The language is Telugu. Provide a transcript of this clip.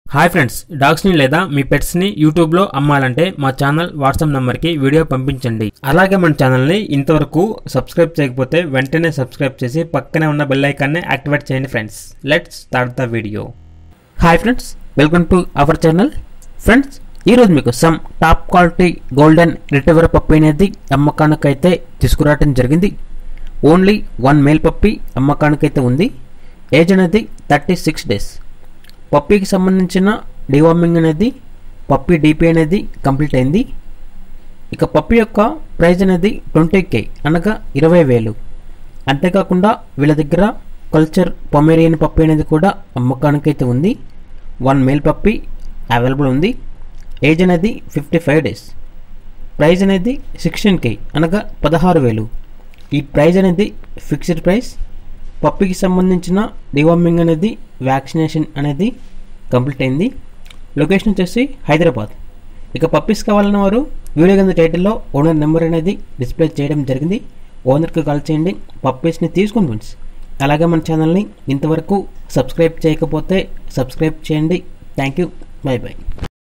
హాయ్ ఫ్రెండ్స్ డాగ్స్ని లేదా మీ పెట్స్ని యూట్యూబ్లో అమ్మాలంటే మా ఛానల్ వాట్సాప్ నెంబర్కి వీడియో పంపించండి అలాగే మన ఛానల్ని ఇంతవరకు సబ్స్క్రైబ్ చేయకపోతే వెంటనే సబ్స్క్రైబ్ చేసి పక్కనే ఉన్న బెల్ ఐకాన్ని యాక్టివేట్ చేయండి friends let's start the video hi friends welcome to our channel friends ఈరోజు మీకు some top quality golden retriever puppy అనేది అమ్మకానికైతే తీసుకురావడం జరిగింది ఓన్లీ వన్ మేల్ పప్పి అమ్మకానికైతే ఉంది ఏజ్ అనేది థర్టీ సిక్స్ డేస్ పప్పీకి సంబంధించిన డివార్మింగ్ అనేది పప్పీ డీపీ అనేది కంప్లీట్ అయింది ఇక పప్పి యొక్క ప్రైజ్ అనేది ట్వంటీ కే అనగా ఇరవై వేలు అంతేకాకుండా వీళ్ళ దగ్గర కల్చర్ పొమేరియన్ పప్పి అనేది కూడా అమ్మకానికైతే ఉంది వన్ మేల్ పప్పి అవైలబుల్ ఉంది ఏజ్ అనేది ఫిఫ్టీ ఫైవ్ డేస్ ప్రైజ్ అనేది సిక్స్టీన్ కే అనగా పదహారు వేలు ఈ ప్రైజ్ అనేది ఫిక్స్డ్ ప్రైస్ పప్పికి సంబంధించిన డివార్మింగ్ అనేది వ్యాక్సినేషన్ అనేది కంప్లీట్ అయింది లొకేషన్ వచ్చేసి హైదరాబాద్ ఇక పప్పీస్ కావాలన్న వారు వీడియో కింద టైటిల్లో ఓనర్ నెంబర్ అనేది డిస్ప్లే చేయడం జరిగింది ఓనర్కి కాల్ చేయండి పప్పీస్ని తీసుకుని ఫ్రెండ్స్ అలాగే మన ఛానల్ని ఇంతవరకు సబ్స్క్రైబ్ చేయకపోతే సబ్స్క్రైబ్ చేయండి థ్యాంక్ యూ బై బై